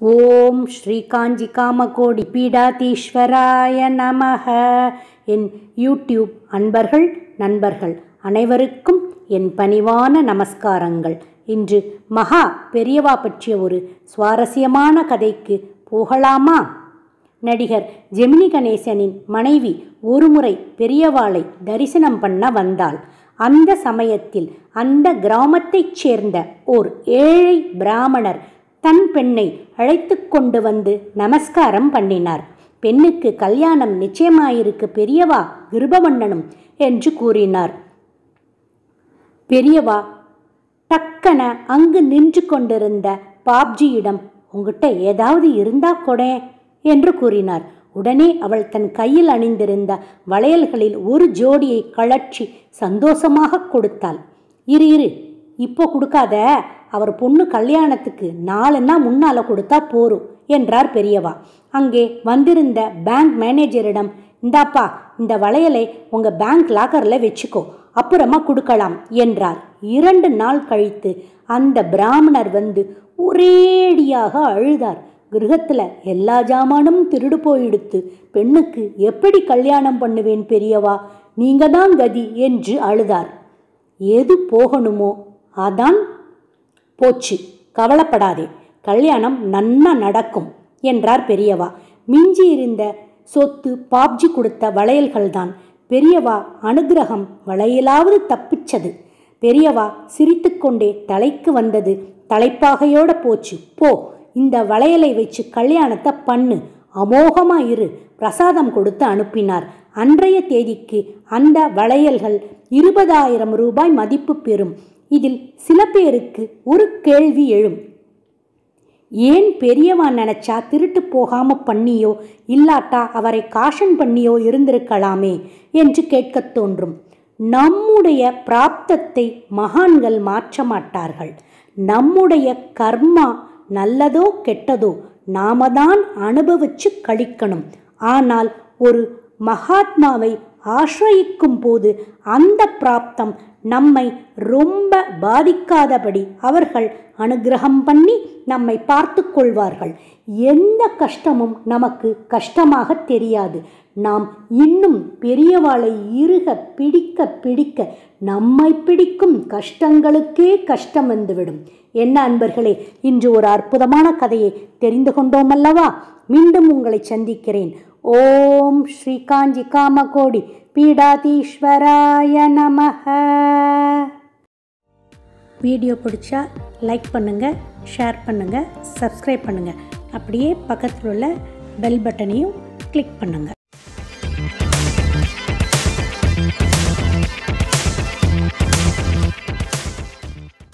ஓம் ஸ்ரீ காஞ்சி காமகோடி பீடாதீஸ்வராய நமக என் யூடியூப் அன்பர்கள் நண்பர்கள் அனைவருக்கும் என் பணிவான நமஸ்காரங்கள் இன்று மகா பெரியவா பற்றிய ஒரு சுவாரஸ்யமான கதைக்கு போகலாமா நடிகர் ஜெமினி கணேசனின் மனைவி ஒருமுறை பெரியவாளை தரிசனம் பண்ண வந்தாள் அந்த சமயத்தில் அந்த கிராமத்தைச் சேர்ந்த ஓர் ஏழை பிராமணர் தன் பெண்ணை அழைத்து கொண்டு வந்து நமஸ்காரம் பண்ணினார் பெண்ணுக்கு கல்யாணம் நிச்சயமாயிருக்கு பெரியவா கிருபவண்ணனும் என்று கூறினார் பெரியவா டக்கன அங்கு நின்று கொண்டிருந்த பாப்ஜியிடம் உங்ககிட்ட ஏதாவது இருந்தா கொடே என்று கூறினார் உடனே அவள் தன் கையில் அணிந்திருந்த வளையல்களில் ஒரு ஜோடியை கழற்றி சந்தோஷமாக கொடுத்தாள் இரு இரு இப்போ கொடுக்காத அவர் பொண்ணு கல்யாணத்துக்கு நாலுன்னா முன்னால கொடுத்தா போரும் என்றார் பெரியவா அங்கே வந்திருந்த பேங்க் மேனேஜரிடம் இந்தாப்பா இந்த வளையலை உங்க பேங்க் லாக்கரில் வச்சுக்கோ அப்புறமா கொடுக்கலாம் என்றார் இரண்டு நாள் கழித்து அந்த பிராமணர் வந்து ஒரேடியாக அழுதார் கிரகத்தில் எல்லா ஜாமானும் திருடு போயிடுத்து பெண்ணுக்கு எப்படி கல்யாணம் பண்ணுவேன் பெரியவா நீங்க தான் கதி என்று அழுதார் எது போகணுமோ அதான் போச்சு கவலைப்படாதே கல்யாணம் நன்னா நடக்கும் என்றார் பெரியவா மிஞ்சி இருந்த சொத்து பாப்ஜி கொடுத்த வளையல்கள்தான் பெரியவா அனுகிரகம் வளையலாவது தப்பிச்சது பெரியவா சிரித்துக்கொண்டே தலைக்கு வந்தது தலைப்பாகையோட போச்சு போ இந்த வளையலை வச்சு கல்யாணத்தை பண்ணு அமோகமா இரு பிரசாதம் கொடுத்து அனுப்பினார் அன்றைய தேதிக்கு அந்த வளையல்கள் இருபதாயிரம் ரூபாய் மதிப்பு பெறும் இதில் சில பேருக்கு ஒரு கேள்வி எழும் ஏன் பெரியவா நினைச்சா திருட்டு போகாம பண்ணியோ இல்லாட்டா அவரை காஷன் பண்ணியோ இருந்திருக்கலாமே என்று கேட்கத் தோன்றும் நம்முடைய பிராப்தத்தை மகான்கள் மாற்ற மாட்டார்கள் நம்முடைய கர்மா நல்லதோ கெட்டதோ நாம தான் அனுபவிச்சு கழிக்கணும் ஆனால் ஒரு மகாத்மாவை ஆசிரயிக்கும் போது அந்த பிராப்தம் நம்மை ரொம்ப பாதிக்காதபடி அவர்கள் அனுகிரகம் பண்ணி நம்மை பார்த்து கொள்வார்கள் எந்த கஷ்டமும் நமக்கு கஷ்டமாக தெரியாது நாம் இன்னும் பெரியவாளை இறுக பிடிக்க பிடிக்க நம்மை பிடிக்கும் கஷ்டங்களுக்கே கஷ்டம் வந்துவிடும் என்ன அன்பர்களே இன்று ஒரு அற்புதமான கதையை தெரிந்து கொண்டோம் அல்லவா மீண்டும் உங்களை சந்திக்கிறேன் ஓம் ஸ்ரீ காஞ்சி காமகோடி பீடாதீஸ்வராய நமக வீடியோ பிடிச்சா லைக் பண்ணுங்கள் ஷேர் பண்ணுங்கள் சப்ஸ்கிரைப் பண்ணுங்கள் அப்படியே பக்கத்தில் உள்ள பெல் பட்டனையும் கிளிக் பண்ணுங்கள்